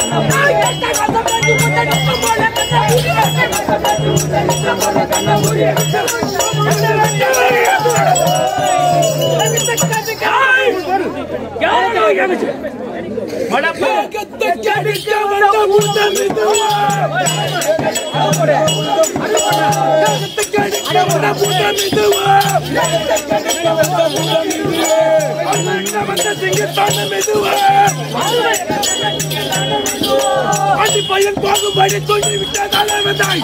பையன் போகும்படி தூண்டி விட்டதால வந்தாய்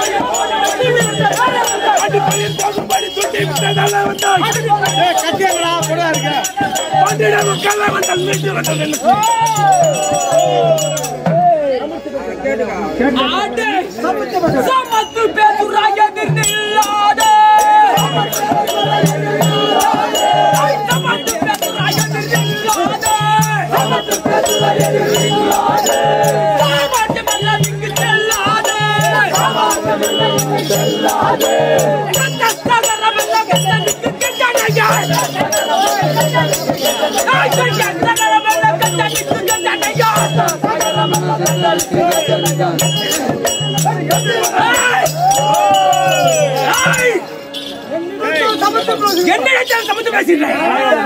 அடி பையன் போகும்படி தூண்டி விட்டதால வந்தாய் கட்டியங்களா கூட இருக்க பண்டிடம் கல்ல வந்தால் நின்று வந்தது ஆடு சமத்து பேசுறாங்க நில்லாதே சமத்து பேசுறாங்க நில்லாதே சமத்து பேசுறாங்க நில்லாதே சாமாட்டு மேல இங்கு செல்லாதே சாமாட்டு மேல இங்கு செல்லாதே கட்டஸ்தகர மேல கட்டனுக்கு கட்டணையா கட்டஸ்தகர மேல கட்டனுக்கு கட்டணையா என்ன ஏற்றாலும் சமத்து பேசுகிறேன்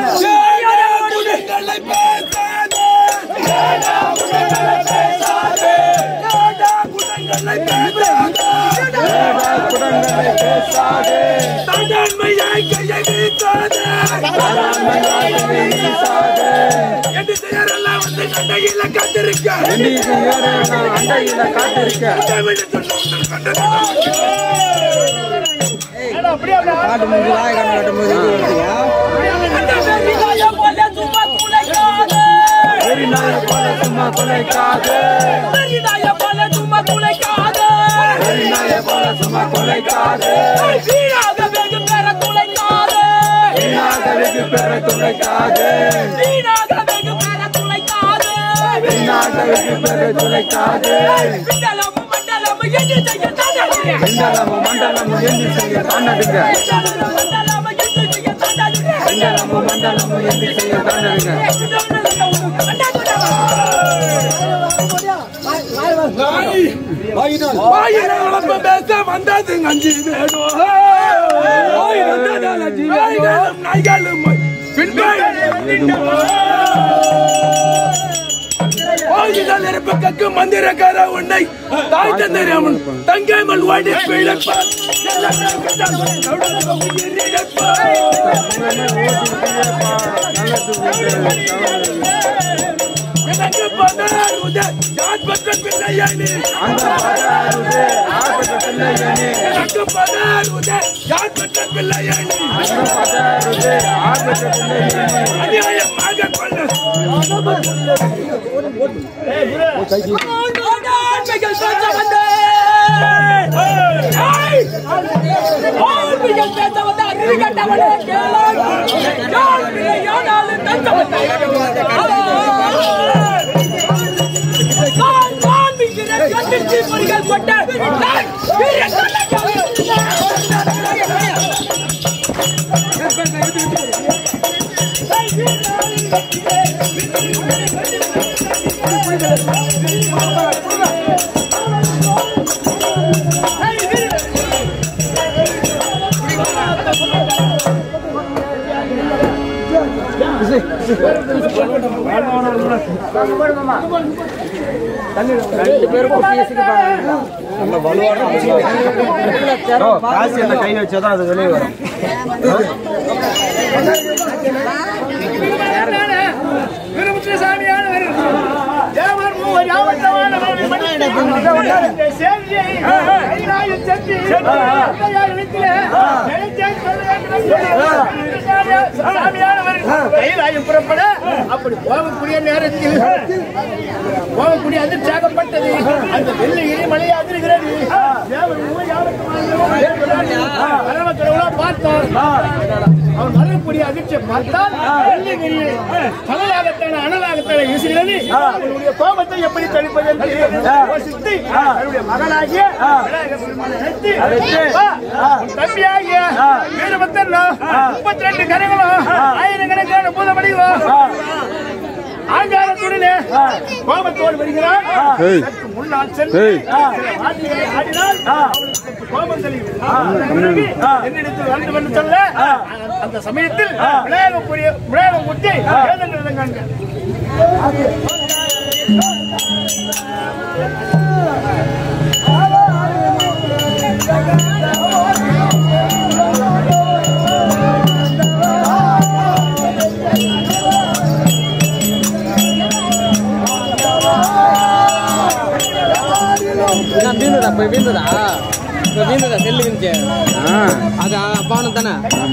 காட்டு முடிஞ்சு வாய கண்ணு கட்டும் போது இது வருதுயா சும்மா கொலைக்காது சும்மா கொலைக்காது சும்மா கொலைக்காது வீணாக வெகு பெற துளைக்காது வீணாக வெகு பெற துளைக்காது மண்டலமும் மண்டலமும் என்று செய்ய தாண்டதுங்க மண்டலமும் மண்டலமும் என்று செய்ய தாண்டதுங்க பேச வந்தது அஞ்சு வேணும் நாய்களும் நாய்களும் கோயிலில் இருப்பதற்கு மந்திரக்கார உன்னை தாய் தந்திரமன் தங்கைமல் ஓடி பிழைப்பார் எனக்கு பதார் உதய் யார் பற்ற பிள்ளையானே எனக்கு பதார் உதய் யார் பற்ற பிள்ளையானே அநியாயமாக கொள்ள காசு என்ன கை வச்சாதான் அது வெளியே வரும் கைலாயம் புறப்பட அப்படி போகக்கூடிய நேரத்தில் போகக்கூடிய அதிர்ச்சியாகப்பட்டது அந்த வெள்ளி மலை அதிர்கிறது தேவர் ஊர் யாவருக்கும் பார்த்தார் அவன் வரக்கூடிய அதிர்ச்சியை பார்த்தால் வெள்ளிகிரி கடலாகத்தான அனலாகத்தான வீசுகிறது அவனுடைய கோபத்தை எப்படி கழிப்பது என்று யோசித்து அவருடைய மகனாகிய விநாயகர் பெருமானை அழைத்து, "வா, உன் தம்பியாகிய வீரபத்திரன் முப்பத்தி ரெண்டு கரங்களும் ஆயிரக்கணக்கான பூதமடிகளும் ஆங்காரத்துடனே கோபத்தோடு வருகிறார் சற்று முன்னால் சென்று சில வார்த்தைகளை ஆடினால் அவளுக்கு சற்று கோபம் தெளியும் பிறகு என்னிடத்தில் வேண்டும் என்று சொல்ல அந்த சமயத்தில் விநாயகம் புரிய விநாயகம் முத்தி ஏதென்று காண்க நான் வீழ்ந்ததா போய் வீழ்ந்ததா இப்போ வீழ்ந்ததா செல்லு விழுந்துச்சு அது அப்பாவனு தானே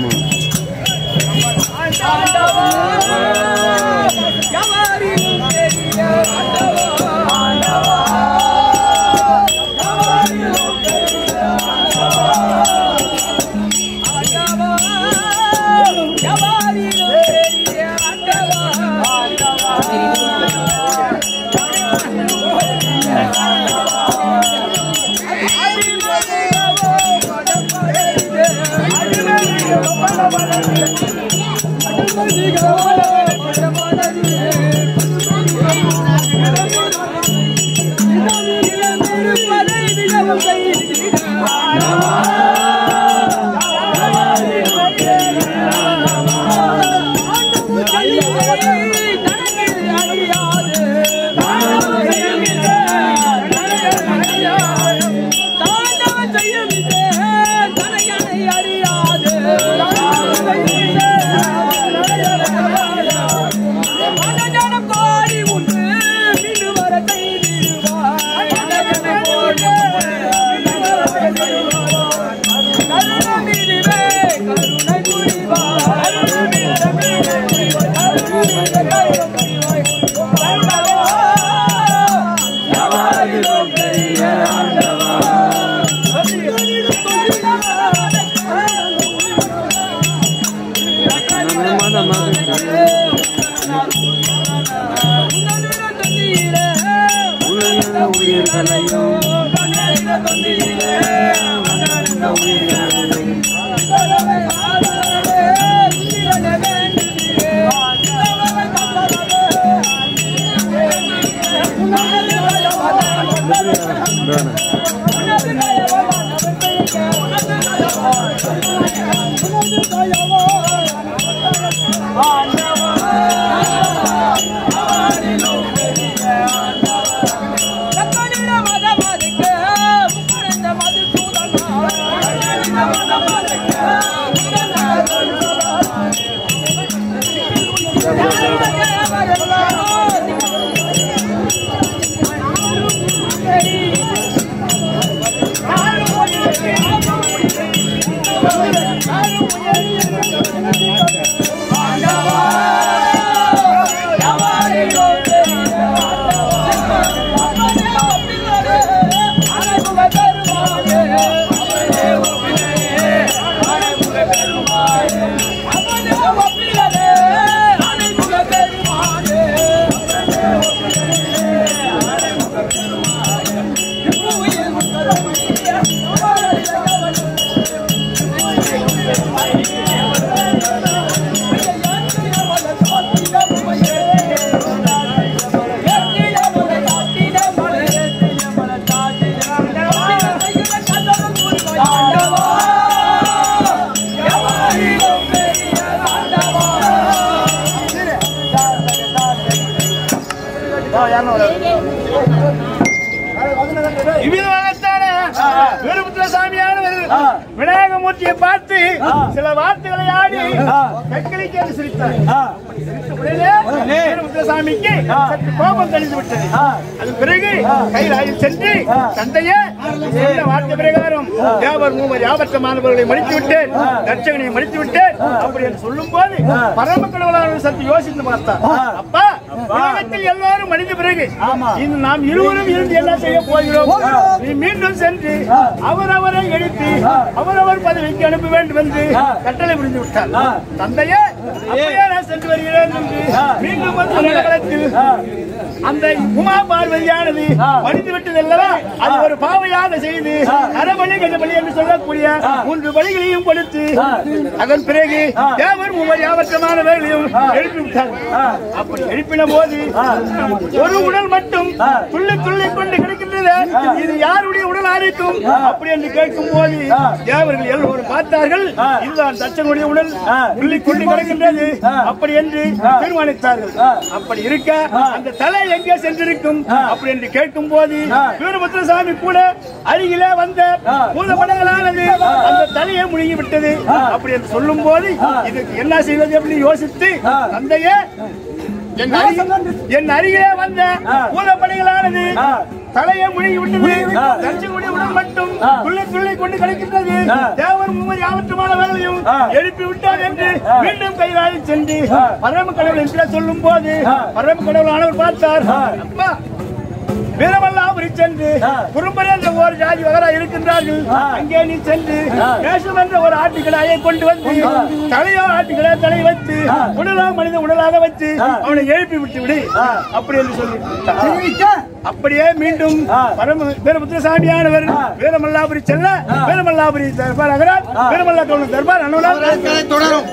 இவ்விதமாகத்தானே வீரபுத்திர சாமியானவர் விநாயகமூர்த்தியை பார்த்து சில வார்த்தைகளை ஆடி கற்களிக்கு என்று சிரித்தார் உடனே வீரபுத்திர சாமிக்கு சற்று கோபம் கழிந்து விட்டது அதன் பிறகு கைலாயில் சென்று தந்தையே சொன்ன வார்த்தை பிரகாரம் யாவர் மூவர் யாவற்ற மாணவர்களை மடித்து விட்டேன் தட்சகனை மடித்து விட்டேன் அப்படி என்று சொல்லும் போது பரம கடவுளான சற்று யோசித்து பார்த்தார் அப்பா உலகத்தில் எல்லாரும் மனித பிறகு இன்று நாம் இருவரும் இருந்து என்ன செய்ய போகிறோம் நீ மீண்டும் சென்று அவரவரை எடுத்து அவரவர் பதவிக்கு அனுப்ப வேண்டும் என்று கட்டளை புரிந்து விட்டார் தந்தையே அப்படியே நான் சென்று வருகிறேன் என்று மீண்டும் வந்து களத்தில் அந்த உமா பார்வதியானது மடிந்து விட்டது அல்லவா அது ஒரு பாவையாக செய்து அரைமணி கண்டபடி என்று சொல்லக்கூடிய மூன்று வழிகளையும் கொடுத்து அதன் பிறகு தேவர் ஒவ்வொரு யாவற்றமான வேலையும் எழுப்பி விட்டார்கள் அப்படி எழுப்பின போது ஒரு உடல் மட்டும் துள்ளி துள்ளி கொண்டு கிடக்கின்றது இது யாருடைய உடல் ஆதிக்கும் அப்படி என்று கேட்கும் போது தேவர்கள் எல்லோரும் பார்த்தார்கள் இதுதான் தச்சனுடைய உடல் துள்ளி கொண்டு கிடக்கின்றது அப்படி என்று தீர்மானித்தார்கள் அப்படி இருக்க அந்த தலை எங்கே சென்றிருக்கும் அப்படி என்று கேட்கும் போது வீரபத்ரசாமி கூட அருகிலே வந்த பூதப்படங்களானது அந்த தலையை முழுங்கி விட்டது அப்படி என்று சொல்லும் போது இதுக்கு என்ன செய்வது எப்படி யோசித்து தந்தையே என் அருகில் என் அருகிலே வந்த பூதப்படைகளானது தலையை முழுகி விட்டது தரிசனுடைய உடல் மட்டும் துள்ளி துள்ளி கொண்டு கிடைக்கின்றது தேவர் மூவர் யாவற்றுமான வேலையும் எழுப்பி விட்டார் என்று மீண்டும் கைதாகி சென்று பரம கடவுள் என்று சொல்லும் போது பரம கடவுள் ஆனவர் பார்த்தார் அப்பா வீரமல்லாபுரி சென்று குறும்பர் என்ற ஒரு ஜாதி வகரா இருக்கின்றார்கள் அங்கே நீ சென்று தேசம் என்ற ஒரு ஆட்டுக்கடாயை கொண்டு வந்து தலையோ ஆட்டுக்கடா தலை வைத்து உடலோ மனித உடலாக வச்சு அவனை எழுப்பி விட்டு விடு அப்படி என்று சொல்லி அப்படியே மீண்டும் பரம வீரபுத்திரசாமியானவர் வீரமல்லாபுரி செல்ல வீரமல்லாபுரி தர்பார் அகரார் வீரமல்லா கவுன் தர்பார் அனுவலால் தொடரும்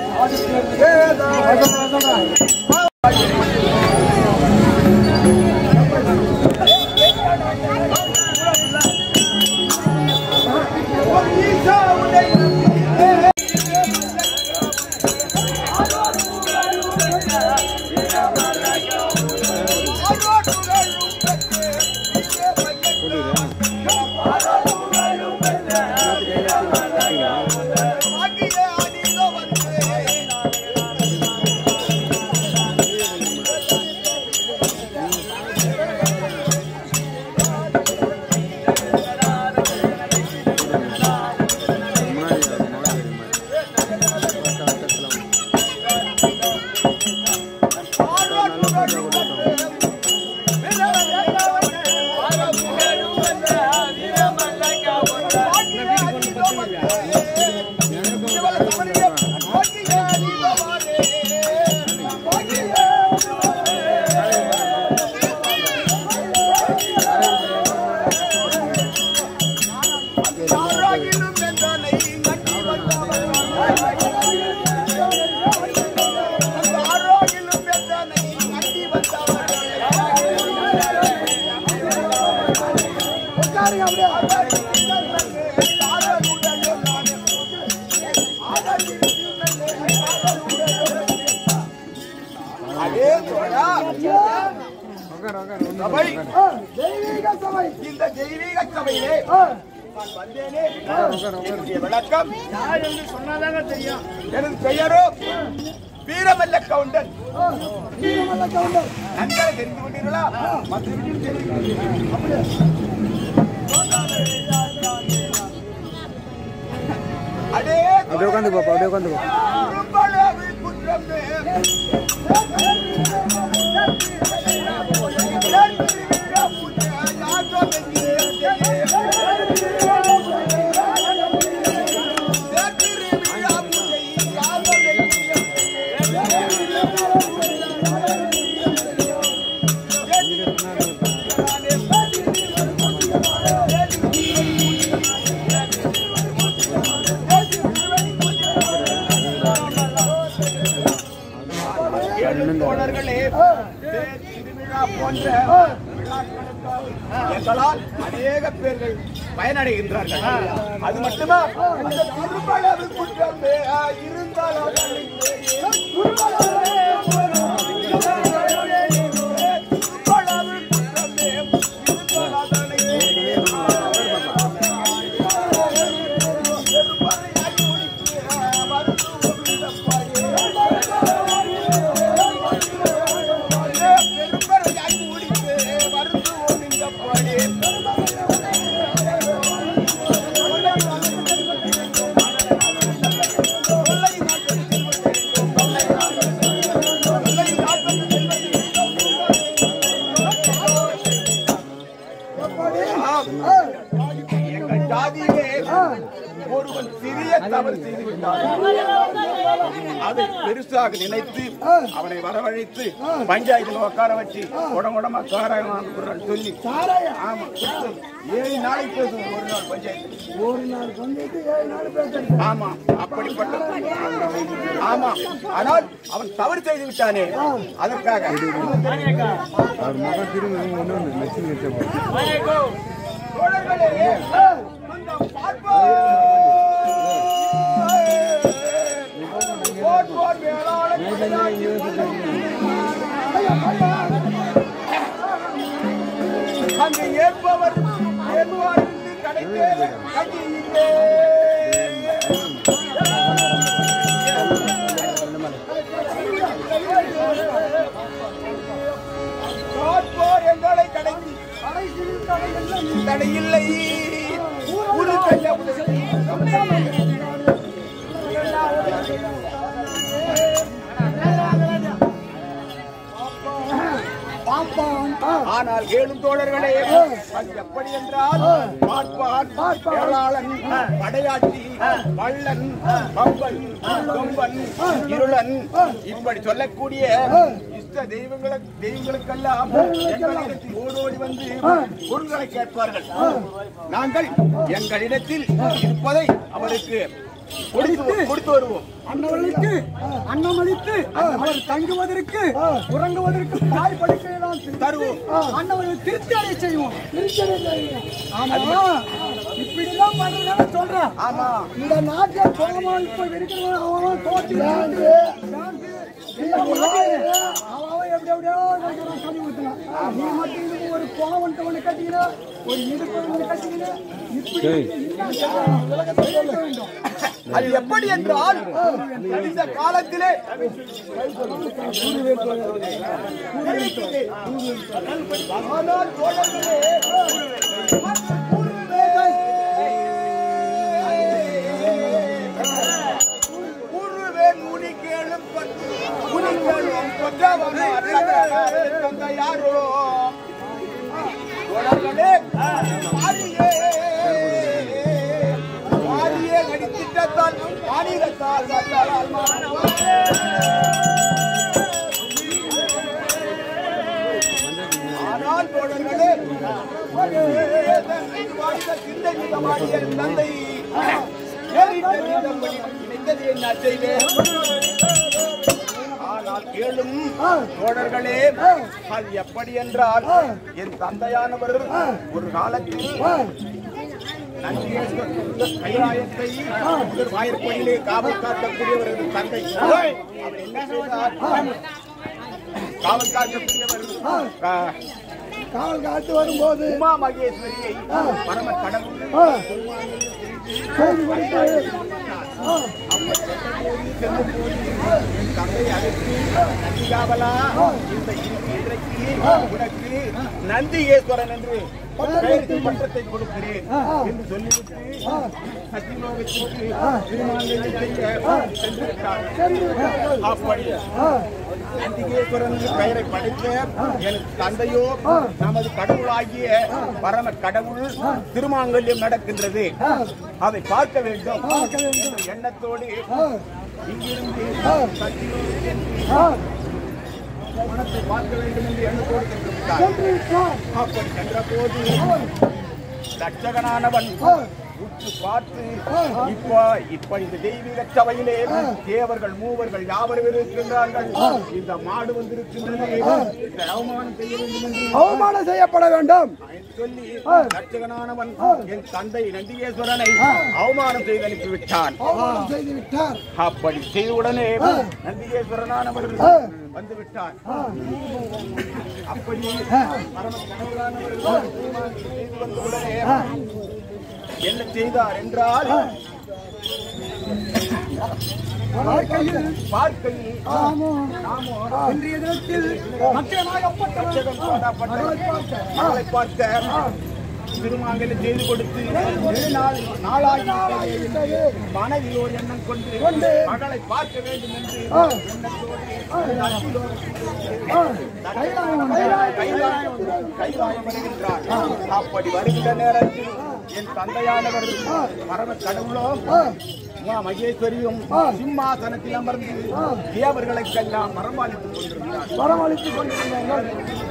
சபை இந்த தெய்வீக சபையிலே நான் வந்தேனே என்னுடைய விளக்கம் யார் என்று சொன்னாதாங்க தெரியும் எனது பெயரோ வீரமல்ல கவுண்டன் நன்றாக தெரிந்து கொண்டீர்களா மற்றவர்கள் தெரிந்து அடே அப்படியே உட்காந்து பாப்பா அப்படியே உட்காந்து தோழர்களே திருவிழா போன்ற விழாக்களுக்காக எங்களால் அநேக பேர்கள் பயனடைகின்றார்கள் அது மட்டுமா இந்த திருமணவு குற்றமே இருந்தாலும் எங்கள் ஜாதியிலே ஒருவன் சிறிய தவறு செய்து விட்டான் அதை பெருசாக நினைத்து அவனை வரவழைத்து பஞ்சாயத்துல உட்கார வச்சு உடம்புடமா காரம் சொல்லி ஆமா கொடுத்து ஏழு நாளைக்கு பேசுவோம் ஒரு நாள் பஞ்சாயத்து ஒரு நாள் பண்ணிட்டு ஏழு நாள் பேசுறது ஆமா அப்படிப்பட்ட ஆமா ஆனால் அவன் தவறு செய்து விட்டானே அதற்காக தோழர்களே, அந்த பார்ப்போர் போர் போர் வேளாளர் அங்கு ஏற்பவர் ஏற்பவர் கிடைத்தே கட்டியிலே காட்போர் எங்களை கடத்தி தடையில்லை ஒரு கையா ஆனால் ஏழும் தோழர்களே அது எப்படி என்றால் பார்ப்பான் வேளாளன் படையாட்சி வள்ளன் பம்பன் கொம்பன் இருளன் இப்படி சொல்லக்கூடிய இஷ்ட தெய்வங்களுக்கு தெய்வங்களுக்கெல்லாம் எங்களிடத்தில் ஓடோடி வந்து பொருள்களை கேட்பார்கள் நாங்கள் எங்களிடத்தில் இருப்பதை அவருக்கு கொடுத்து கொடுத்து வருவோம் அன்னவர்களுக்கு அன்னமளித்து அவர் தங்குவதற்கு உறங்குவதற்கு தாய் படுக்கையெல்லாம் தருவோம் அன்னவர்களை திருச்சி அடைய செய்வோம் ஆமா இப்படிதான் பண்றதால சொல்றேன் ஆமா இந்த நாட்டில் சோகமான இப்ப இருக்கிறவன் அவன் தோட்டி அவன் எப்படி எப்படியோ நினைக்கிறான் சொல்லி கொடுத்தான் நீ மட்டும் இதுக்கு ஒரு கோவன்ட்டு ஒண்ணு கட்டிக்கிற ஒரு இடுப்பு ஒண்ணு கட்டிக்கிற இப்படி என்ன உலகத்தில் இருக்க வேண்டும் அது எப்படி என்றால் இந்த காலத்திலே ஆனால் தோழர்களே, கூறுவேன் முனிக்கேளும் பத்து, முனிக்கேளும் கொற்றவனார் தந்த யாரோ தோழர்களே, வாரியே, வாரியே நடித்திட்டத்தால் மாநிலத்தால் வந்தால் மாறுவாரே. ஆனால் தோழர்களே வாழ்ந்த சிந்தை மிகமாடிய தந்தை நேரிட்ட நீதம்படி நினைத்தது என்ன செய்வேன் ஆனால் கேளும் தோழர்களே அது எப்படி என்றால் என் தந்தையானவர் ஒரு காலத்தில் நந்திகேஸ்வரர் கைலாயத்தை முதல் வாயிற்படியிலே காவல் காக்கக்கூடியவரது தந்தை அவர் என்ன செய்தார் காவல் காக்கக்கூடியவர் ஆ, காவல் காத்து வரும்போது உமா மகேஸ்வரியை பரம கடவுள் செய்தி கொடுத்து என் தந்தை அழைத்து நந்திகாவலா இந்த இன்றைக்கு உனக்கு நந்திகேஸ்வரன் என்று பெயருக்கு பட்டத்தை கொடுக்கிறேன் என்று சொல்லிவிட்டு சத்தியலோகத்திற்கு திருமாங்கல்யம் செய்ய சென்று விட்டார் அப்படி நந்திகேஸ்வரன் என்று பெயரை படித்த என் தந்தையோ நமது கடவுளாகிய பரம கடவுள் திருமாங்கல்யம் நடக்கின்றது அதை பார்க்க வேண்டும் என்ற எண்ணத்தோடு இங்கிருந்து சத்தியலோகத்திற்கு மனத்தை பார்க்க வேண்டும் என்று எண்ணத்தோடு சென்று விட்டார் அப்படி சென்ற போது தட்சகனானவன் உற்று பார்த்து இப்ப இப்ப இந்த தெய்வீக சபையிலே தேவர்கள் மூவர்கள் யாவரும் இருக்கின்றார்கள் இந்த மாடு வந்திருக்கின்றது இந்த அவமானம் செய்ய வேண்டும் என்று அவமானம் செய்யப்பட வேண்டும் சொல்லி தட்சகனானவன் என் தந்தை நந்திகேஸ்வரனை அவமானம் செய்து அனுப்பிவிட்டான் அவமானம் செய்து விட்டார் அப்படி செய்தவுடனே நந்திகேஸ்வரனானவர் வந்து விட்டார் அப்படி பரம கடவுளானவர் செய்து வந்தவுடனே என்ன செய்தார் என்றால் பார்க்கையில் நாமோ இன்றைய தினத்தில் மக்களாகப்பட்டவர் மகளை பார்த்த திருமாங்கல்யம் செய்து கொடுத்து நெடுநாள் நாளாகி மனதில் ஒரு எண்ணம் கொண்டு மகளை பார்க்க வேண்டும் என்று எண்ணத்தோடு கைலாயம் கைலாயம் வருகின்றார் அப்படி வருகின்ற நேரத்தில் என் தந்தையானவர் பரம கடவுளோ உமா மகேஸ்வரியும் சிம்மாசனத்தில் அமர்ந்து தேவர்களுக்கெல்லாம் மரமாளித்துக் கொண்டிருந்தார் வரவழைத்துக் கொண்டிருந்தார்கள்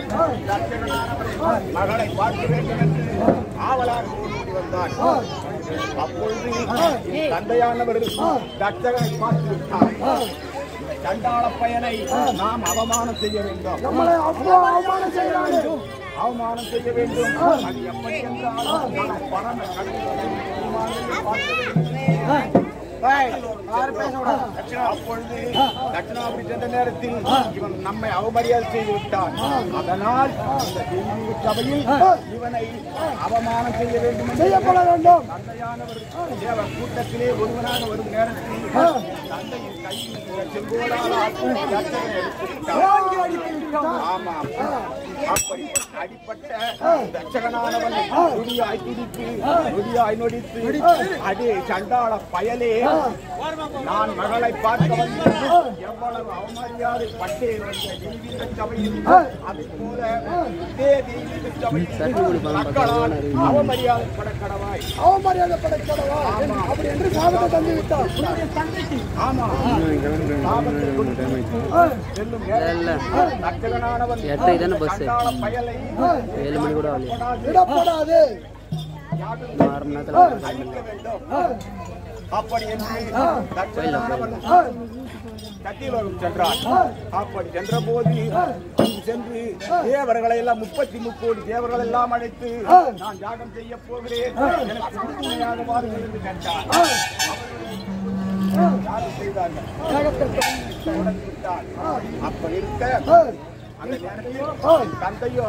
மகளை பார்க்க வேண்டும் என்று ஆவலாக ஓடி வந்தார் அப்பொழுது என் தந்தையானவர் தச்சகனை பார்த்து விட்டார் இந்த சண்டாள பயனை நாம் அவமானம் செய்ய வேண்டும் நம்மளை அவ்வளோ அவமானம் செய்யறாங்க அவமானம் செய்ய வேண்டும் அது எப்படி என்றால் நான் பரம கடவுளை திருமாங்கல்யம் பார்க்க வேண்டும். ஏய், தட்சிணா அப்பொழுது தட்சிணாபுரி சென்ற நேரத்தில் இவன் நம்மை அவமரியாதை செய்து விட்டான் அதனால் இந்த தெய்வீக சபையில் இவனை அவமானம் செய்ய வேண்டும் என்று செய்யப்பட வேண்டும் தந்தையானவர் தேவ கூட்டத்திலே ஒருவனாக வரும் நேரத்தில் தந்தையின் கையில் இருந்த செங்கோலால் தட்சனை எடுத்து விட்டார். வாங்கி அடித்து விட்டார். ஆமாம் அப்படி அடிப்பட்ட தட்சகனானவன் நொடியாய் துடித்து நொடியாய் நொடித்து அடே சண்டாள பயலே நான் மகளை பார்க்க வந்தேன் எவ்வளவு அவமரியாதை பட்டேன் என்ற தெய்வீக சபையில் அது போல இதே தெய்வீக சபையில் மக்களால் அவமரியாதை படக்கடவாய் அவமரியாதை படைக்கடவா அப்படி என்று சாபத்தை தந்து விட்டார் ஆமா சாபத்தை கொடுத்து செல்லும் நேரத்தில் தட்சகனானவன் சண்டாள பயலை ஏழு மணி கூட ஆகலையா விடப்படாது அழிக்க வேண்டும் அப்படி என்று தட்சகனானவன் கத்திலோகம் சென்றார் அப்படி சென்ற போது அங்கு சென்று தேவர்களை எல்லாம் முப்பத்தி முக்கோடி தேவர்கள் எல்லாம் அழைத்து நான் யாகம் செய்ய போகிறேன் எனக்கு உறுதுணையாக வாருங்கள் என்று கேட்டார் யாரும் செய்தார்கள் தொடர்ந்து விட்டார். அப்படி இருக்க அந்த நேரத்தில் தந்தையோ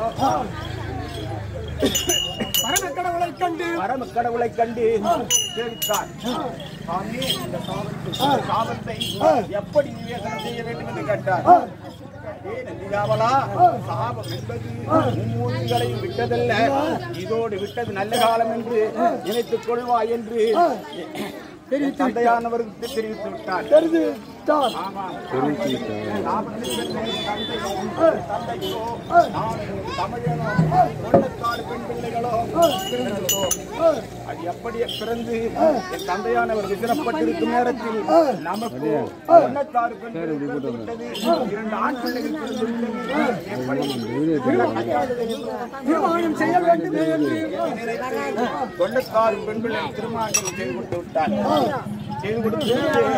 பரம கடவுளை கண்டு பரம கடவுளை கண்டு சேவித்தார் சாமி இந்த சாபத்தை இந்த சாபத்தை எப்படி நிவேசனம் செய்ய வேண்டும் என்று கேட்டார் ஏன் நந்திகாவலா சாபம் என்பது மும்மூர்த்திகளையும் விட்டதல்ல இதோடு விட்டது நல்ல காலம் என்று நினைத்துக் கொள்வாய் என்று என் தந்தையானவருக்கு தெரிவித்து விட்டார் தெரிந்து விட்டார் ஆமாம். சாபத்தை பெற்ற என் தந்தையோ, நான் தமிழனோ, கொள்ளக்காடு பெண் பிள்ளைகளோ பிறந்ததோ. அது எப்படியே பிறந்து என் தந்தையானவர் விசிறப்பட்டிருக்கும் நேரத்தில் நமக்கு கொள்ளக்காடு பெண் பிள்ளை பிறந்து விட்டது. இரண்டு ஆண் பிள்ளைகள் பிறந்து விட்டது. எப்படி தீர்மானம் செய்ய வேண்டுமே என்று கொள்ளக்காடு பெண் பிள்ளை திருமணம் செய்து கொடுத்து விட்டார் செய்து கொடுத்து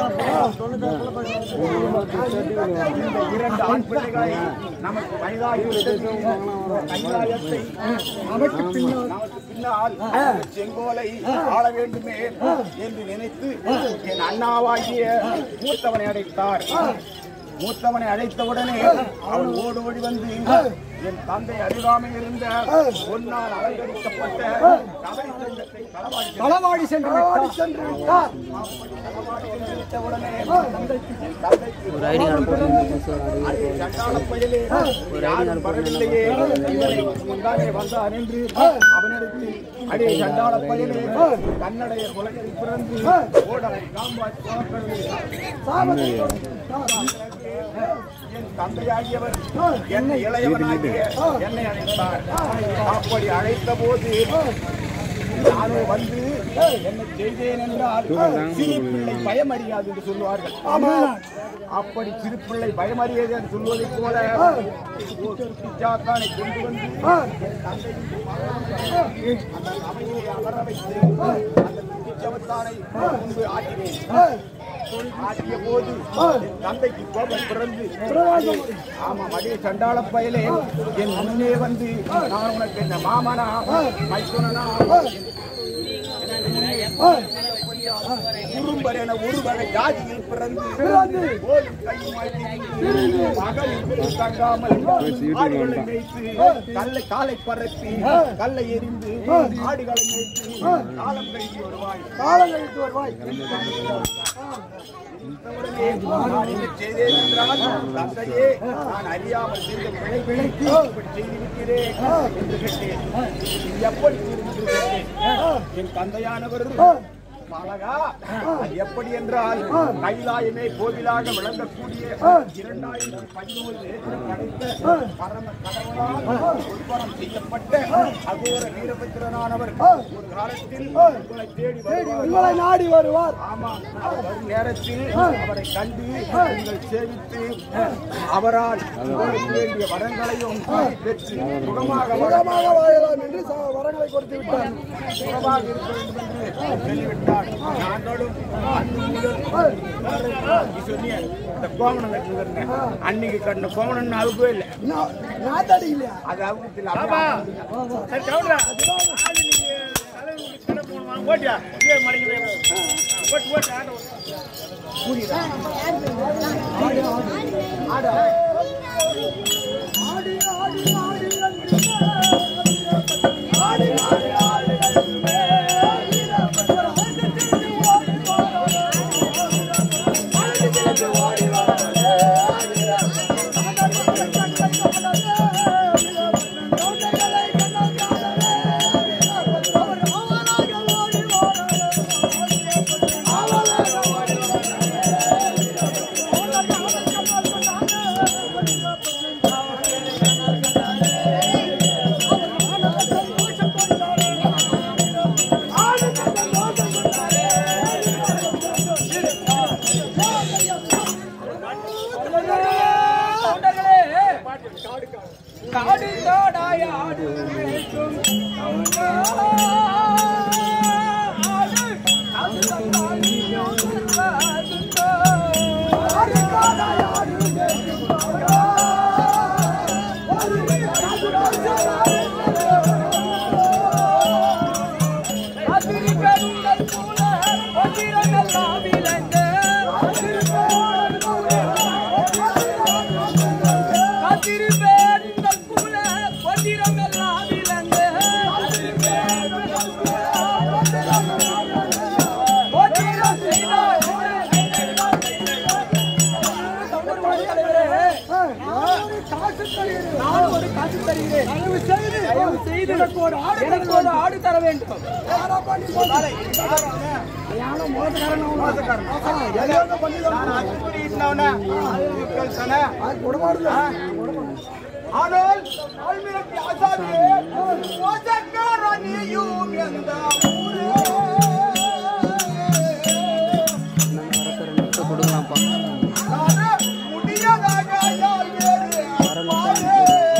இந்த இரண்டு ஆண் பிள்ளைகளை நமக்கு வயதாகி விட்டது. கைலாயத்தை நமக்கு பின்னால் நமக்கு பின்னால் செங்கோலை ஆள வேண்டுமே என்று நினைத்து என் அண்ணாவாகிய மூத்தவனை அடைத்தார் மூத்தவனை அழைத்தவுடனே அவன் ஓடி ஓடி வந்து என் தந்தை அருகாமையில் இருந்த பொன்னால் அலங்கரிக்கப்பட்ட கபடி சங்கத்தை களவாடி களவாடி சென்று விட்டார் சென்று விட்டார் விட்டவுடனே என் தந்தைக்கு ஒரு ஐடி கார்டு போட்டு அடே சண்டாள பயலே, யாரும் வரவில்லையே இவனை முந்தானே வந்தான் என்று அவனிடத்தில் அடே சண்டாள பயலே கன்னடைய குலையில் பிறந்து ஓடலை காம்பாய் சாபத்தை என் தந்தையாகியவர் என்னை இளையவனாகிய என்னை அழைத்தார் அப்படி அழைத்த போது நானோ வந்து என்ன செய்தேன் என்றால் சிறு பிள்ளை பயமறியாது என்று சொல்லுவார்கள் அப்படி சிறு பிள்ளை பயமறியது என்று சொல்வதைப் போல ஒரு குட்டிச்சாத்தானை கொண்டு வந்து என் தந்தையின் அந்த சபையிலே அமர வைத்து அந்த குட்டிச்சவத்தானை முன்பு ஆட்டினேன் ஆட்டிய போது என் தந்தைக்கு கோபம் பிறந்து ஆமா மடிய சண்டாள பயலே என் முன்னே வந்து நான் உனக்கு என்ன மாமனா மைத்துனனா குறும்பர் என ஒரு வகை ஜாதியில் பிறந்து கோலும் கையுமாய் திரிந்து, பகலில் வெளி தங்காமல் ஆடுகளை மேய்த்து கல்லை காலை பரப்பி கல்லை எரிந்து ஆடுகளை மேய்த்து காலம் கழித்து வருவாய் காலம் கழித்து வருவாய் உடனே நான் என்ன செய்தேன் என்றால், தந்தையே, நான் அறியாமல் செய்த பிழை பிழைத்து இப்படி செய்திருக்கிறேன் என்று கேட்டேன். இது எப்படி செய்திருக்கிறேன் அறிவு பெற்றேன். என் தந்தையானவர் மலகா அது எப்படி என்றால் கைலாயமே கோவிலாக விளங்கக்கூடிய இரண்டாயிரத்தி பதினோரு ஏக்கர் கிடைத்த பரம கடவுளால் உற்பரம் செய்யப்பட்ட அகோர வீரபத்திரனானவர் ஒரு காலத்தில் உங்களை தேடி வருவார் உங்களை நாடி வருவார் ஆமா அவர் வரும் நேரத்தில் அவரை கண்டு நீங்கள் சேவித்து அவரால் உங்களுக்கு வேண்டிய வரங்களையும் பெற்று சுகமாக வாழ சுகமாக வாழலாம் என்று ச- வரங்களை கொடுத்து விட்டார் சுகமாக இருக்க வேண்டும் என்று சொல்லிவிட்டார் நாங்களும் அன்று முதல் நீ சொன்னிய இந்த கோமணம் கட்டுங்க அன்னைக்கு கட்டின கோமணம் அவுக்கவே இல்லை நான் நான் தடி இல்லையா அது அவுக்கத்தில் பாப்பா அப்படியே சரி கவுண்டரா ஆளு நீங்க தலைவர் கடை போகணும் ஓட்டியா இதே மலைக்கு போய் ஓட்டு ஓட்டு ஆட்டோ ஆடி ஆடி ஆடி ஆடி ஆடி ஆடி காடு காடாய ஆடு மேய்க்கும் ஆடு அது தந்தானியும் வருவாதுண்டோ. அதிரிபெருங்கள் போல ஒதிரமெல்லாம் விளங்க. அதிரிபெருங்கள் போல ஒதிரமெல்லாம் விளங்க. ஒதிரம் செய்தால் நான் ஒரு காசு தருகிறேன் தயவு செய்து தயவு செய்து எனக்கு ஒரு ஆடு எனக்கு ஒரு ஆடு தர வேண்டும் நான் அத்துப்படி இட்டவன மக்கள் சன ஆனால் ஆழ்மிரட்டி ஆசாரியே மோசக்கார நீயும் எந்த ஊரே நானே முடியாதாக யார் வேறு அப்பாவே.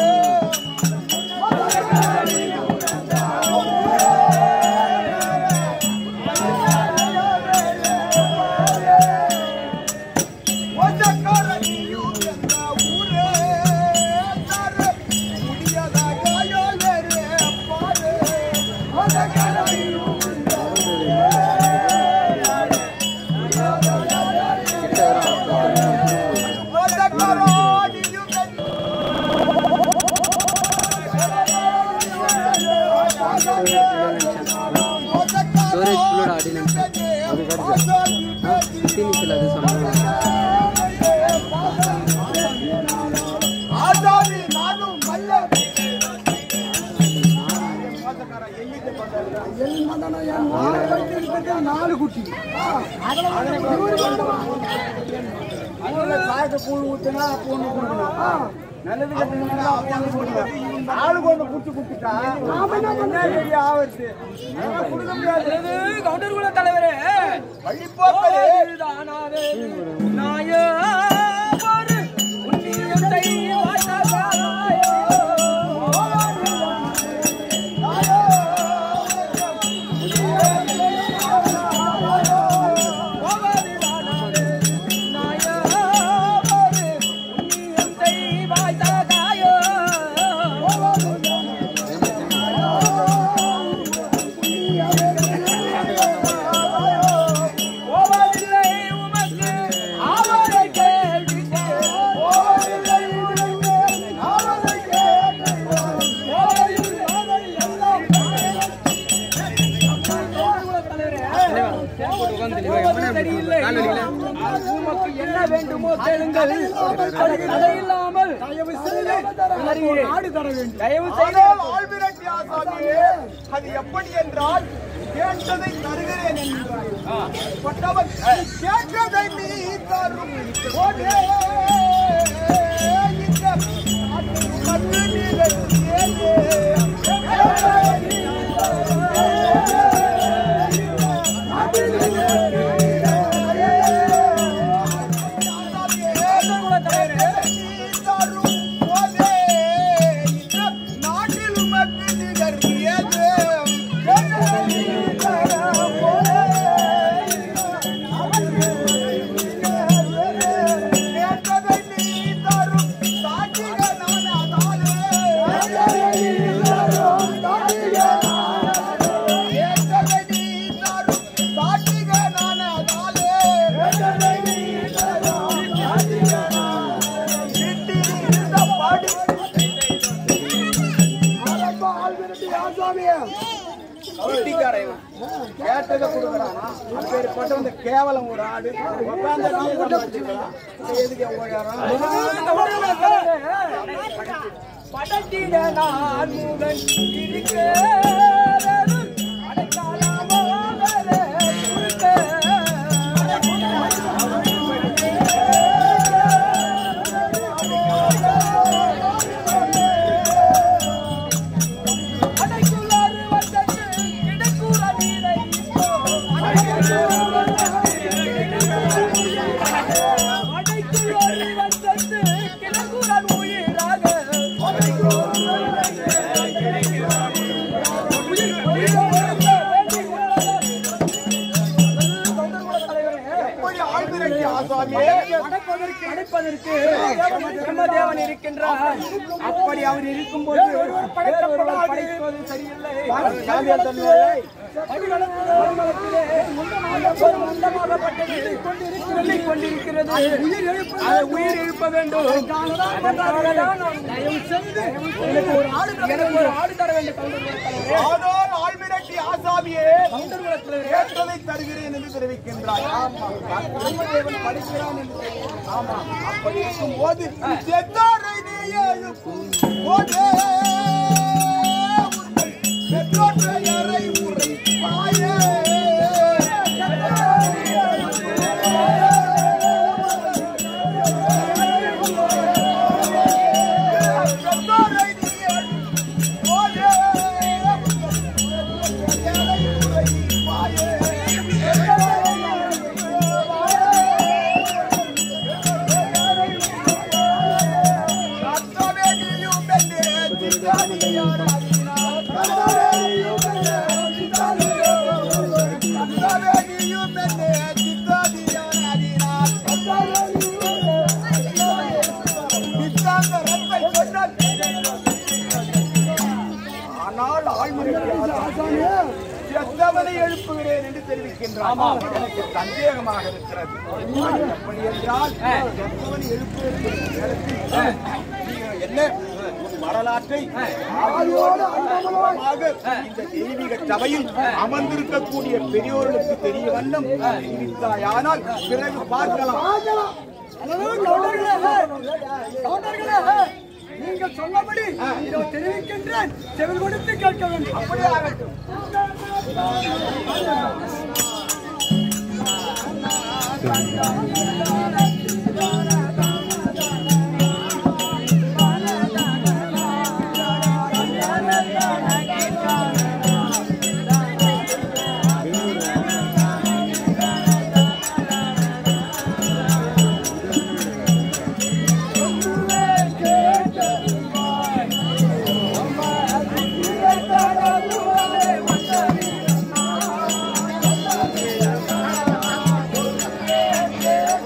மோசக்கார நீயும் எந்த ஊரே நானே முடியாதாக யார் வேறு அப்பாவே. மோசக்கார நீயும் எந்த மோசக்கார நீயும் எந்த ஸ்டோரேஜ் ஃபுல்லோட ஆர்டினன்ஸ் அது கிடைச்சா ஃபிஃப்டி நிமிஷத்தில் அது சொன்னாங்க ஆசாமி நானும் மல்ல என் மகனை என் மாலை வைத்திருக்கிறது நாலு குட்டி சாயத்தை கூழ் ஊத்துனா பூண்டு கொடுக்கணும் நல்லது கட்டுனா கொடுக்கணும் ஆளுக்கு ஒன்று குடிச்சு குடிச்சுட்டா என்ன பெரிய ஆபத்து அதெல்லாம் கொடுக்க முடியாது கவுண்டர் குல தலைவரே வழிபோக்கலே இதுதானாவே நாயவர் உன்னியத்தை வாசகாராயோ. போவதுதானாவே நாயவர் உன்னியத்தை வாசகாயோ. போவதில்லை உமக்கு அவரை கேள்விக்கு போவதில்லை உமக்கு அவரை கேள்விக்கு உமக்கு என்ன வேண்டுமோ கேளுங்கள் அது தடையில்லாமல் தயவு செய்து தருகிறேன். ஆடு தர வேண்டும் தயவு செய்து ஆனால் ஆள்மிரட்டி ஆசாமியே அது எப்படி என்றால் கேட்டதை தருகிறேன் என்றாய் பட்டவன் கேட்டதை நீ தரும் போதே இந்த மண்ணு நீரை நாட்டில் உமக்கு நிகழ்த்தியது கேட்டதை நீ தரும் சாட்சிக நானாதாலே கேட்டதை நீ தரும் சாட்சிக நானாதாலே வீட்டில் பாடி குட்டிக்காரன் இவன். கேட்டதை கொடுக்குறானா அப்பேற்பட்ட வந்து கேவலம் ஒரு ஆடு உட்கார்ந்து அப்படியே சம்பாதிச்சுக்கிறான். எதுக்கு ஓடுறான்? படத்திட நான் முகன் இருக்க எப்படி ஆள் மிரட்டி ஆசாமியே? அடைப்பதற்கு அடைப்பதற்கு பிரம்மதேவன் இருக்கின்றார் அப்படி அவர் இருக்கும்போது வேறொருவர் படைப்பது சரியில்லை சாமியார் தன்மையை பரிமளத்திலே முண்டமாக ஒரு முண்டமாகப்பட்டது சொல்லிக் கொண்டிருக்கிறது அதை உயிர் எழுப்ப வேண்டும் அதற்காக தான் நான் தயவு செய்து எனக்கு ஒரு ஆடு எனக்கு ஒரு ஆடு தர வேண்டும் கவுண்டர் தலைவரே. ஆனால் ஆள் மிரட்டி ஆசாமியே கவுண்டர் தலைவரே. கேட்டதை தருகிறேன் என்று தெரிவிக்கின்றாய் ஆமா பிரம்மதேவன் படிக்கிறான் என்று தெரியும். ஆமா அப்படி இருக்கும் போது செத்தாரை நீ எழுப்பும் போதே உங்கள் பெற்றோற்றை அறை உரைப்பாயே. பெற்றோரை நீ எழுப்பும் போதே உங்கள் அறை உரைப்பாயே. ஆனால் ஆழ்மொழியாக செத்தவனை எழுப்புகிறேன் என்று தெரிவிக்கின்றான் எனக்கு சந்தேகமாக இருக்கிறது எப்படி என்றால் செத்தவனை எழுப்புகிறது என்ன ஒரு வரலாற்றை ஆதியோடு அனுபவமாக இந்த தெய்வீக சபையில் அமர்ந்திருக்கக்கூடிய பெரியோர்களுக்கு தெரிய வண்ணம் தெரிவித்தாயானால் பிறகு பார்க்கலாம் நீங்கள் சொன்னபடி இதோ தெரிவிக்கின்றேன் செவி கொடுத்து கேட்க வேண்டும் அப்படியே ஆகட்டும் ஆ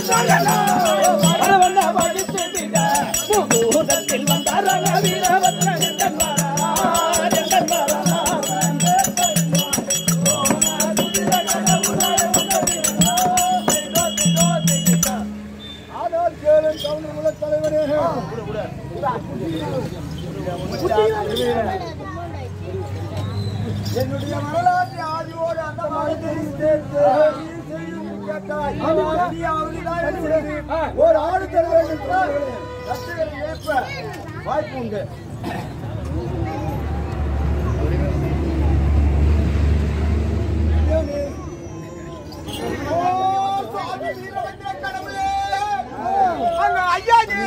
வரவண்ண படித்து விட முகூர்த்தத்தில் வந்தாரங்க வீரபத்ரன் என்றார் என்றார் ஆனால் கேளும் கவுண்டர் குல தலைவரே என்னுடைய வரலாற்றை ஆதியோடு அந்த மரத்தில் சேர்த்து நீ செய்யும் கேட்டாய். இந்தியாவில் தயவு செய்து ஒரு ஆடு தர வேண்டும் என்றால் ரசிகர்கள் ஏற்ப வாய்ப்பு உண்டு ஓ, சுவாமி வீரபத்ர கடவுளே! அங்க ஐயாஜி!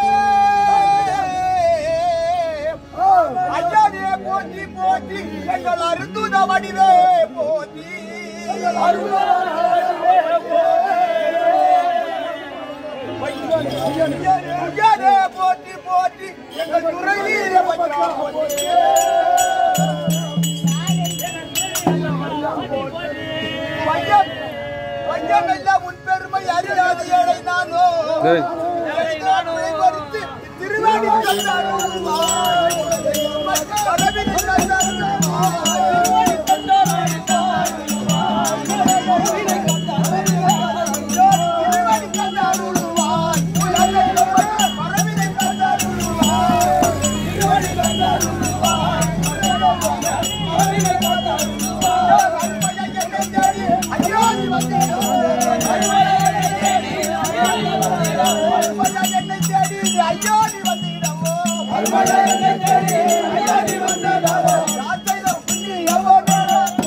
ஐயாஜி போற்றி போற்றி எங்கள் அருந்துத வடிவே போற்றி ஐயாஜே போற்றி போற்றி எங்கள் துறை வீரபத்ரா போற்றி பையன் பையன் எல்லாம் உன் பெருமை அறியாது ஏழை நானோ ஏழை நானோ குறித்து திருவாடி தந்தாருவாய். பரவினி தந்தாருவாய். திருவாடி தந்தாருவாய். பரவினி தந்தாருவாய். திருவாடி தந்தாருவாய். ஐயோ நீ வந்து ஐயோ நீ வந்திடவோ ராஜையில புண்ணி எவ்வளோ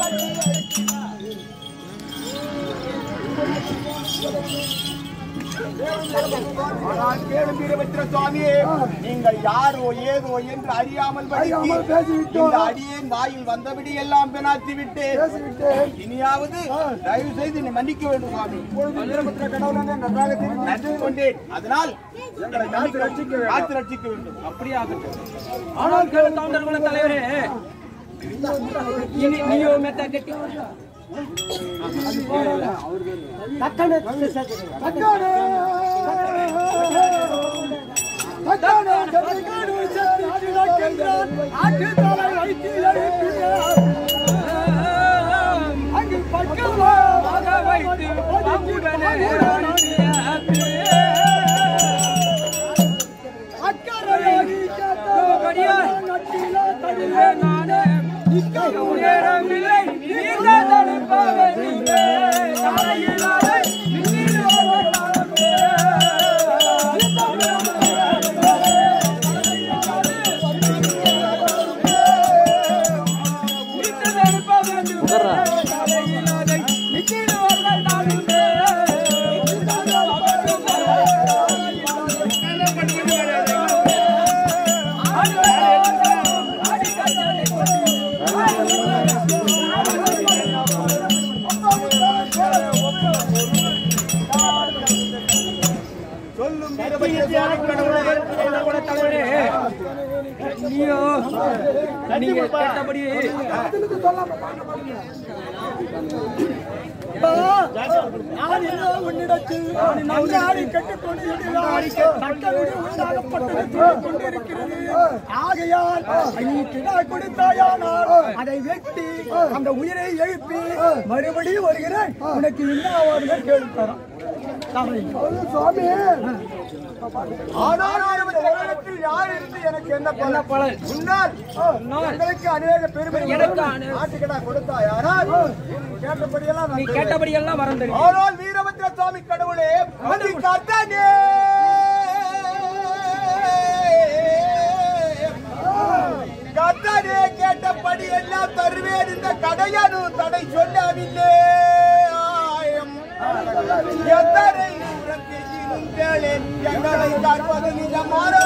ஆனால் கேளும் வீரபத்திர சுவாமியே நீங்கள் யாரோ ஏதோ என்று அறியாமல் படித்து இந்த அடியேன் வாயில் வந்தபடி எல்லாம் பெணாத்தி விட்டு இனியாவது தயவு செய்து நீ மன்னிக்க வேண்டும் சுவாமி வீரபத்திர கடவுளை நன்றாக தெரிந்து கொண்டேன் அதனால் எங்களை காத்து ரட்சிக்க வேண்டும். காத்து ரட்சிக்க வேண்டும் அப்படியே ஆகட்டும் ஆனால் கேளு கவுண்டர் குல தலைவரே இனி நீயோ மெத்த கட்டி அங்கு பக்கமாக வைத்து அம்புடனே உயரமில்லை நீண்ட தடுப்பவர் நீங்களே தாயில்லாத சொல்லும் வீரபத்திர சுவாமி கடவுளே நீயோ நீங்க கேட்டபடி நான் என்ன உன்னிடத்தில் நன்றாடி கட்டுக்கொண்டு இருக்கிறாய். தக்கவிடு உண்டாகப்பட்டது சொல்லிக் கொண்டிருக்கிறது. ஆகையால் நீ கிடா கொடுத்தாயானால் அதை வெட்டி அந்த உயிரை எழுப்பி மறுபடியும் வருகிறேன் உனக்கு என்ன ஆவார்கள் கேள்வித்தரம் சுவாமி ஆனால் உலகத்தில் யார் இருந்து எனக்கு என்ன பலன் பலன்? முன்னால் எங்களுக்கு அநேக பெருமை எனக்கு அநே- நாட்டுக்கடா கொடுத்தாயானால் கேட்டபடியெல்லாம் நீ கேட்டபடி எல்லாம் மறந்துடு ஆனால் வீரபத்ர சுவாமி கடவுளே அது கர்த்தனே கர்த்தனே கேட்டபடி எல்லாம் தருவேன் இந்த கடையனு தடை சொல்லவில்லை ஆயம். எத்தனை தூரத்தில் கேளேன் எங்களை காப்பது நிஜமாறோ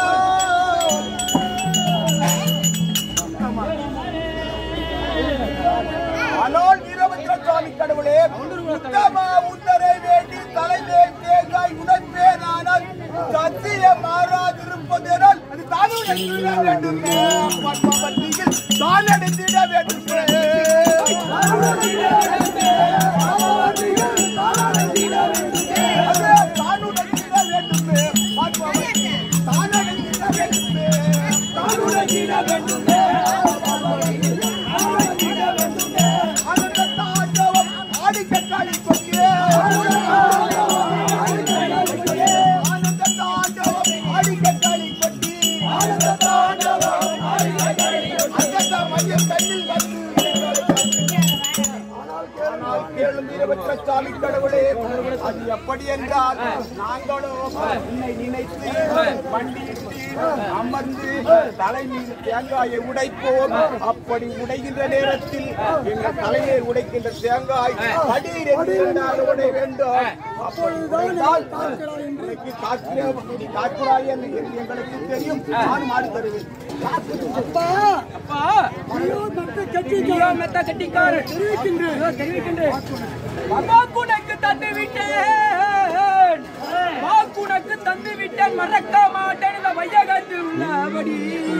ஆனால் வீரபத்ர சுவாமி கடவுளே உத்தம உத்தரை வேண்டி தலைமேல் தேங்காய் உடன்பேனானால் சத்தியம் மாறாதிருப்பதனால் அது தானுடைய வேண்டுமே பத்மவதியில் தான் அடைந்திட வேண்டுமே அது தானுடைய என்றால் நாங்களோ உன்னை நினைத்து மண்டியிட்டு அமர்ந்து தலை மீது தேங்காயை உடைப்போம் அப்படி உடைகின்ற நேரத்தில் எங்கள் தலையை உடைக்கின்ற தேங்காய் படீர் என்று இரண்டாக உடைய வேண்டும் அப்படி உடைந்தால் உனக்கு காக்கிற நீ காக்கிறாய் என்று எங்களுக்கு தெரியும் நான் மாறி தருவேன் நீயோ மெத்த கட்டிக்காரன். இதோ தெரிவிக்கின்றேன். வாக்குனக்கு தந்து விட்டேன் வாக்குனக்கு தந்து விட்டேன் மறக்க மாட்டேன் இந்த வையகத்தில் உள்ளபடி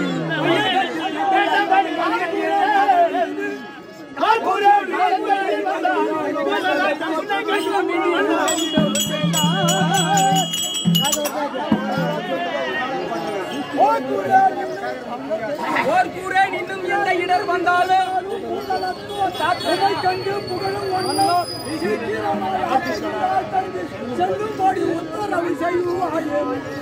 ஓர் கூரை இன்னும் எந்த இடர் வந்தாலும் தாத்தனை கண்டு புகழும் வண்ணம் செல்லும் பாடி உத்தரவு செய்வாயே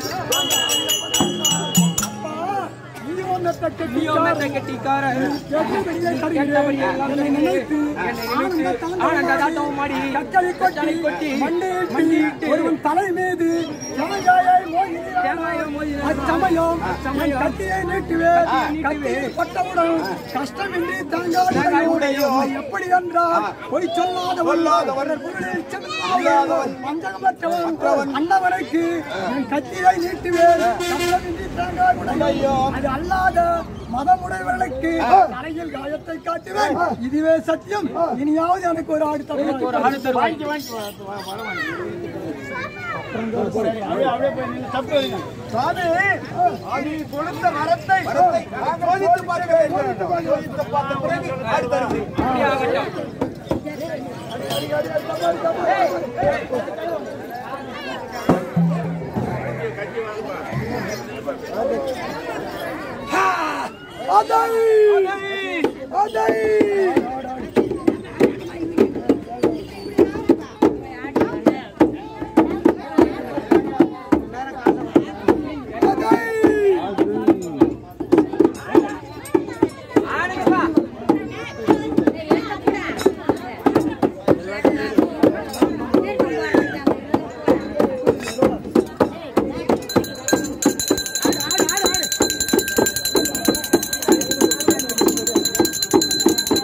நீயோ மெத்த கட்டிக்காரன். கெட்டபடியை எல்லாம் நினைத்து, ஆனந்த தாண்டவம் ஆடி, கட்டளை கொட்டி, மண்டியிட்டு, ஒருவன் தலை மீது தேங்காயை மோதினான். அச்சமயம் அச்சமயம் கத்தியை நீட்டுவேன் நீட்டுவேன். கத்தி பட்டவுடன் கஷ்டமின்றி தாங்காது தாங்காது உடையும். எப்படி என்றால் பொய் சொல்லாதவன் சொல்லாதவன். பொருளில் செல்லாதவன் வஞ்சகமற்றவன் அன்னவனுக்கு என் கத்தியை நீட்டுவேன் கஷ்டமின்றி தாங்காது உடையும் உடையும். அது அல்லாத மதமுடையவர்களுக்கு தலையில் காயத்தை காட்டுவேன் இதுவே சத்தியம் இனியாவது எனக்கு ஒரு ஆடு எனக்கு ஒரு ஆடு தருவாய். சுவாமி அது கொடுத்த மரத்தை சோதித்து பார்க்க வேண்டும் சோதித்து பார்த்த பிறகு அடுத்தது அப்படியாகட்டும். அதை அதை ஆடுங்கப்பா. ஆ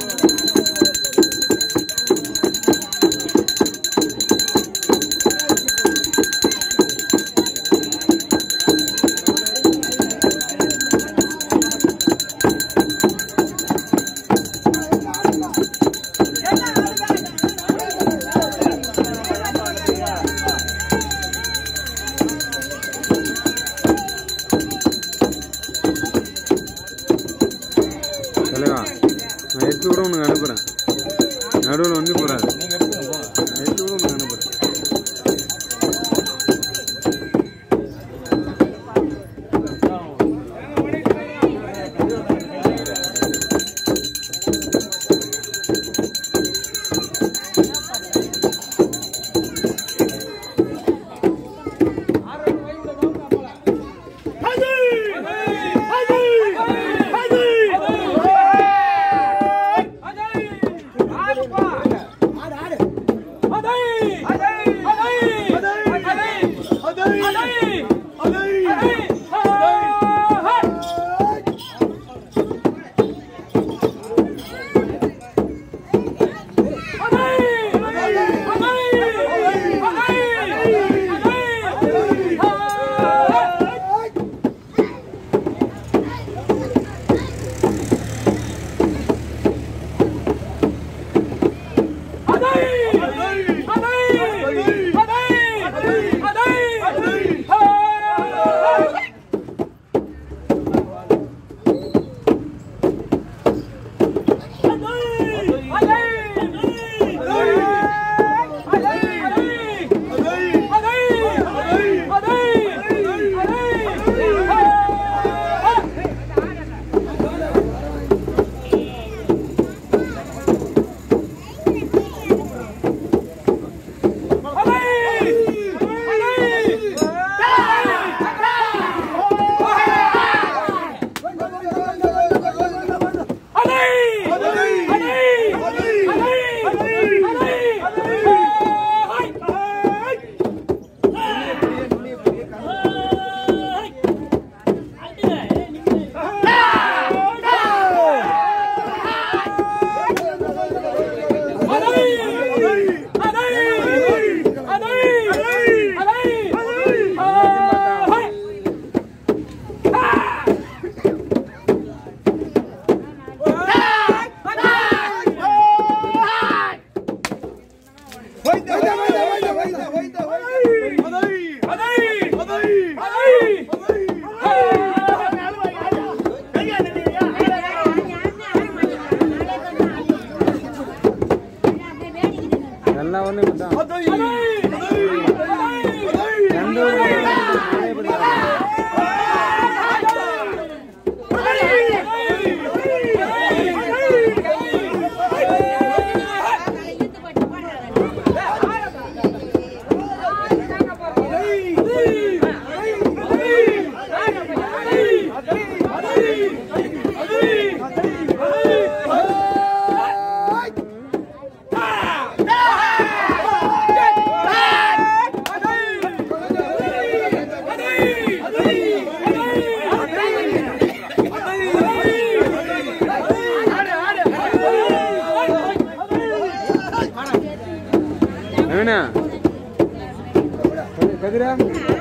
கதிரண்ணா கதிரா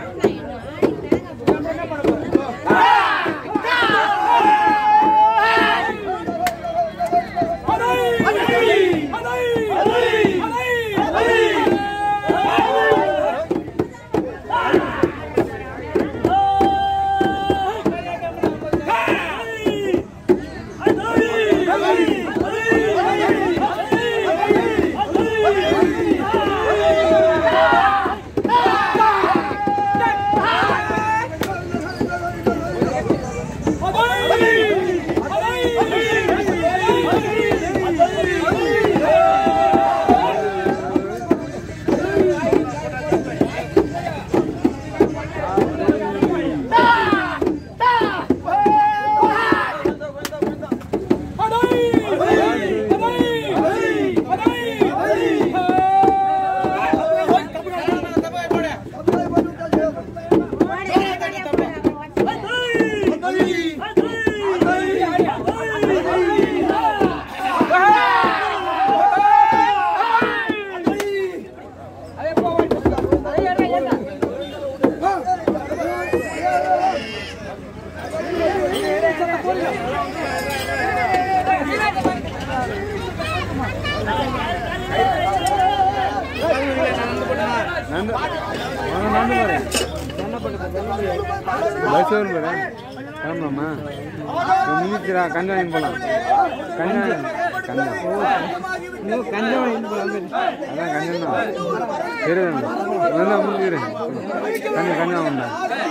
பஸ் வரும் பாரு கிளம்பலாமா முடிச்சிடா கஞ்சா வாங்கி போகலாம் கஞ்சா கஞ்சா கஞ்சா வாங்கி போகலாம் அதான் கஞ்சா தான் சரி நல்லா முடிஞ்சிரு கஞ்சா கஞ்சா வந்தா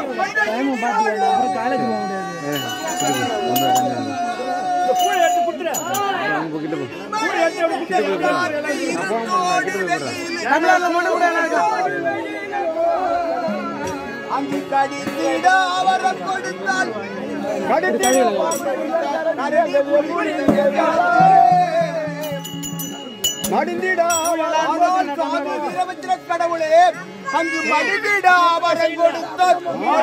கிட்ட போ அங்கு கடித்திட அவரம் கொடுத்தால் கடவுளே அங்கு மடிந்திட அவரம் கொடுத்த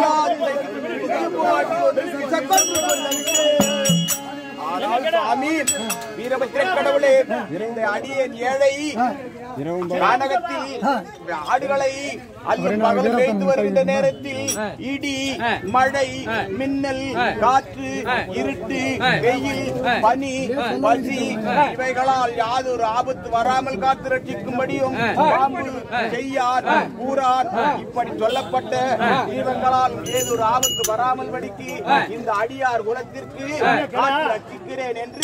ஆனால் சுவாமி வீரபத்திர கடவுளே இந்த அடியேன் ஏழை கானகத்தில் ஆடுகளை அல்லும் பகலும் மேய்த்து வருகின்ற நேரத்தில் இடி மழை மின்னல் காற்று இருட்டு வெயில் பனி பசி இவைகளால் யாதொரு ஆபத்து வராமல் காத்து ரட்சிக்கும்படியும் பாம்பு செய்யார் கூறார் இப்படி சொல்லப்பட்ட தீபங்களால் ஏதொரு ஆபத்து வராமல் படிக்கு இந்த அடியார் குலத்திற்கு காத்து ரட்சிக்கிறேன் என்று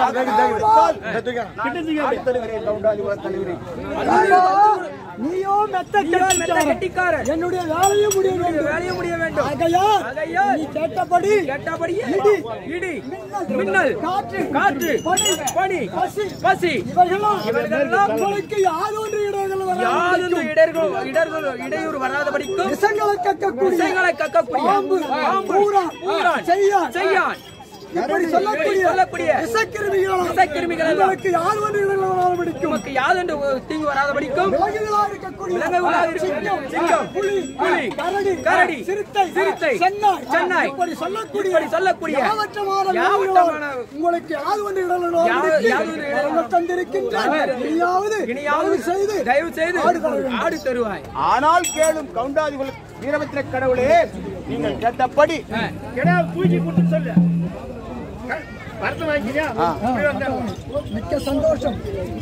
அடுத்தருகிறேன் கவுண்டாதி குல தலைவரே நீயோ மெத்த கெட்டிக்காரன் என்னுடைய வேலையும் முடிய வேண்டும் வேலையும் முடிய வேண்டும் ஆகையால் நீ கேட்டபடி கேட்டபடியே இடி இடி மின்னல் காற்று காற்று பனி பனி பசி பசி இவர்களெல்லாம் இவர்களெல்லாம் உங்களுக்கு யாதொன்று இடர்கள் யாதொன்று இடர்கள் இடர்கள் இடையூறு வராதபடிக்கும் விஷங்களை கக்கக்கூடிய விஷங்களை கக்கக்கூடிய பாம்பு பாம்பு பூரான் பூரான் செய்யான் செய்யான் இப்படி சொல்லக்கூடிய சொல்லக்கூடிய விஷக்கிருமிகள் விஷக்கிருமிகள் உங்களுக்கு யார் வந்து இடர்கள் வராதபடிக்கும் உங்களுக்கு யாதொன்று தீங்கு வராதபடிக்கும் விலங்குகளாக இருக்கக்கூடிய விலங்குகளாக சிங்கம் சிங்கம் புலி புலி கரடி கரடி சிறுத்தை சிறுத்தை சென்னாய் சென்னாய் இப்படி சொல்லக்கூடிய இப்படி சொல்லக்கூடிய யாவற்றமான யாவற்றமான உங்களுக்கு யாது வந்து இடர்கள் தந்திருக்கின்ற இனியாவது இனியாவது செய்து தயவு செய்து ஆடு தருவாய் ஆனால் கேளும் கவுண்டாதி குல வீரபத்திர கடவுளே நீங்கள் கேட்டபடி கிடா பூஜை கொடுத்து சொல்லு வரத்து வாங்கிக்கிறியா இப்படி வந்தா. மிக்க சந்தோஷம்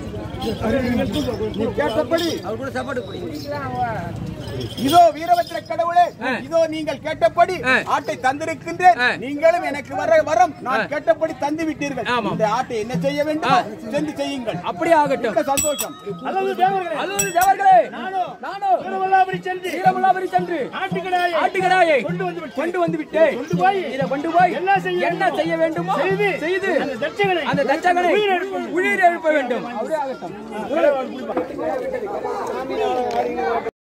நீ கேட்டபடி இதோ வீரபத்திர கடவுளே இதோ நீங்கள் கேட்டபடி ஆட்டை தந்திருக்கின்றேன் நீங்களும் எனக்கு வர வரம் நான் கேட்டபடி தந்து விட்டீர்கள் இந்த ஆட்டை என்ன செய்ய வேண்டும் சென்று செய்யுங்கள் அப்படி ஆகட்டும் மிக்க சந்தோஷம் அல்லது தேவர்களே அல்லது தேவர்களே நானோ நானோ திருவள்ளாபுரி சென்று வீரமல்லாபுரி சென்று ஆட்டுக்கடாயை ஆட்டுக்கடாயை கொண்டு வந்து விட்டு கொண்டு வந்து விட்டேன் கொண்டு போய் இதை கொண்டு போய் என்ன செய்ய என்ன செய்ய வேண்டுமோ செய்து செய்து அந்த தட்சகனை அந்த தச்சகனை உயிர் எழுப்ப உயிர் எழுப்ப வேண்டும் அப்படியே ஆகட்டும்